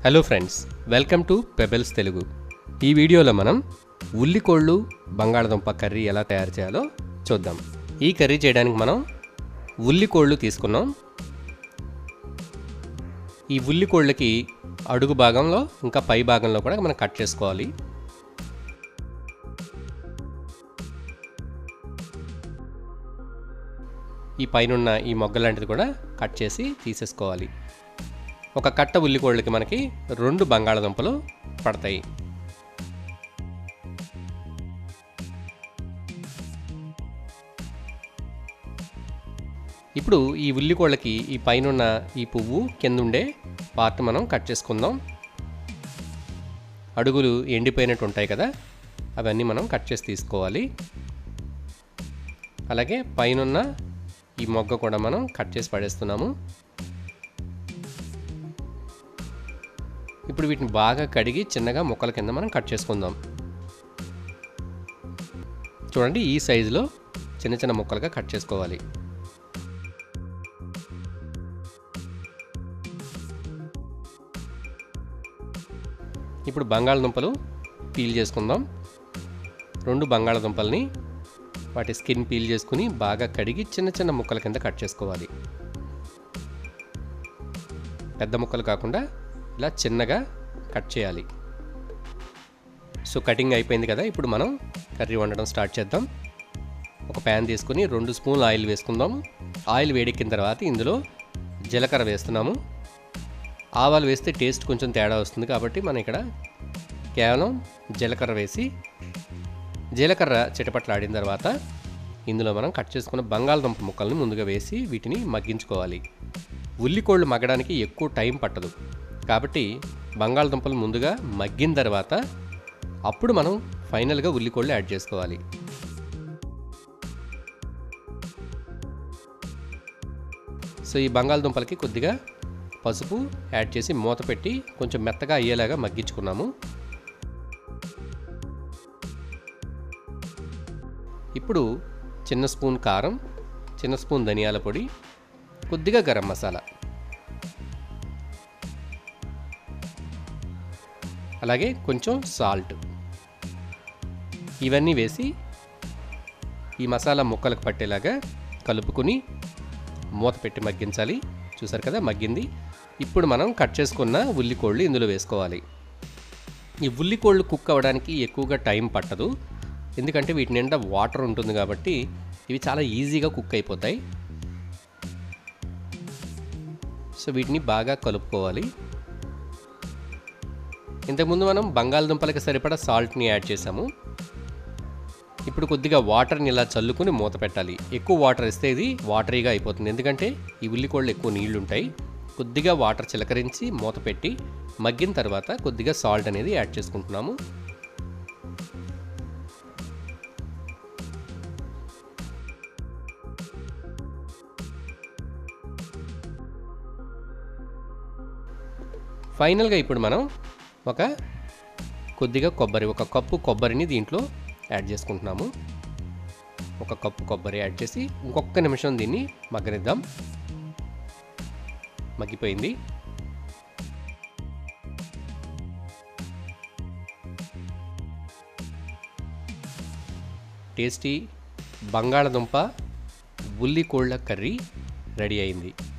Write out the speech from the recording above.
hello friends welcome to Pebbles Telugu ఈ వీడియోలో మనం ఉల్లికోళ్ళు బంగాళదుంప కర్రీ ఎలా తయారు చేయాలో చూద్దాం ఈ కర్రీ చేయడానికి మనం ఉల్లికోళ్ళు తీసుకున్నాం ఈ ఉల్లికోళ్ళకి అడుగు భాగంలో ఇంకా పై భాగంలో కూడా మనం కట్ చేసుకోవాలి ఈ పైనున్న ఈ మొగ్గ లాంటిది కూడా కట్ చేసి తీసేసుకోవాలి ఒక కట్ట ఉల్లికోళ్ళకి మనకి రెండు బంగాళదుంపలు పడతాయి ఇప్పుడు ఈ ఉల్లికోళ్ళకి ఈ పైనున్న ఈ పువ్వు కింద ఉండే పార్ట్ మనం కట్ చేసుకుందాం అడుగులు ఎండిపోయినట్టు ఉంటాయి కదా అవన్నీ మనం కట్ చేసి తీసుకోవాలి అలాగే పైనున్న ఈ మొగ్గ కూడా మనం కట్ చేసి పడేస్తున్నాము ఇప్పుడు వీటిని బాగా కడిగి చిన్నగా ముక్కల కింద మనం కట్ చేసుకుందాం చూడండి ఈ సైజులో చిన్న చిన్న ముక్కలుగా కట్ చేసుకోవాలి ఇప్పుడు బంగాళదుంపలు పీల్ చేసుకుందాం రెండు బంగాళదుంపల్ని వాటి స్కిన్ పీల్ చేసుకుని బాగా కడిగి చిన్న చిన్న ముక్కల కింద కట్ చేసుకోవాలి పెద్ద ముక్కలు కాకుండా ఇలా చిన్నగా కట్ చేయాలి సో కటింగ్ అయిపోయింది కదా ఇప్పుడు మనం కర్రీ వండడం స్టార్ట్ చేద్దాం ఒక ప్యాన్ తీసుకుని రెండు స్పూన్లు ఆయిల్ వేసుకుందాం ఆయిల్ వేడెక్కిన తర్వాత ఇందులో జీలకర్ర వేస్తున్నాము ఆవాలు వేస్తే టేస్ట్ కొంచెం తేడా వస్తుంది కాబట్టి మనం ఇక్కడ కేవలం జీలకర్ర వేసి జీలకర్ర చిటపట్లాడిన తర్వాత ఇందులో మనం కట్ చేసుకున్న బంగాళదుంప ముక్కల్ని ముందుగా వేసి వీటిని మగ్గించుకోవాలి ఉల్లికోళ్ళు మగ్గడానికి ఎక్కువ టైం పట్టదు కాబట్టి బంగాళదుంపలు ముందుగా మగ్గిన తర్వాత అప్పుడు మనం ఫైనల్గా ఉల్లికోళ్ళు యాడ్ చేసుకోవాలి సో ఈ బంగాళదుంపలకి కొద్దిగా పసుపు యాడ్ చేసి మూత పెట్టి కొంచెం మెత్తగా అయ్యేలాగా మగ్గించుకున్నాము ఇప్పుడు చిన్న స్పూన్ కారం చిన్న స్పూన్ ధనియాల పొడి కొద్దిగా గరం మసాలా అలాగే కొంచెం సాల్ట్ ఇవన్నీ వేసి ఈ మసాలా ముక్కలకు పట్టేలాగా కలుపుకుని మూత పెట్టి మగ్గించాలి చూసారు కదా మగ్గింది ఇప్పుడు మనం కట్ చేసుకున్న ఉల్లికోళ్ళు ఇందులో వేసుకోవాలి ఈ ఉల్లికోళ్ళు కుక్ అవ్వడానికి ఎక్కువగా టైం పట్టదు ఎందుకంటే వీటి నిండా వాటర్ ఉంటుంది కాబట్టి ఇవి చాలా ఈజీగా కుక్ అయిపోతాయి సో వీటిని బాగా కలుపుకోవాలి ఇంతకుముందు మనం బంగాళదుంపలకి సరిపడా సాల్ట్ని యాడ్ చేసాము ఇప్పుడు కొద్దిగా వాటర్ని ఇలా చల్లుకుని మూత పెట్టాలి ఎక్కువ వాటర్ ఇస్తే ఇది వాటరీగా అయిపోతుంది ఎందుకంటే ఈ ఉల్లికోళ్ళు ఎక్కువ నీళ్లు ఉంటాయి కొద్దిగా వాటర్ చిలకరించి మూత పెట్టి మగ్గిన తర్వాత కొద్దిగా సాల్ట్ అనేది యాడ్ చేసుకుంటున్నాము ఫైనల్గా ఇప్పుడు మనం ఒక కొద్దిగా కొబ్బరి ఒక కప్పు కొబ్బరిని దీంట్లో యాడ్ చేసుకుంటున్నాము ఒక కప్పు కొబ్బరి యాడ్ చేసి ఇంకొక నిమిషం దీన్ని మగ్గనిద్దాం మగ్గిపోయింది టేస్టీ బంగాళదుంప ఉల్లి కోళ్ళ కర్రీ రెడీ అయింది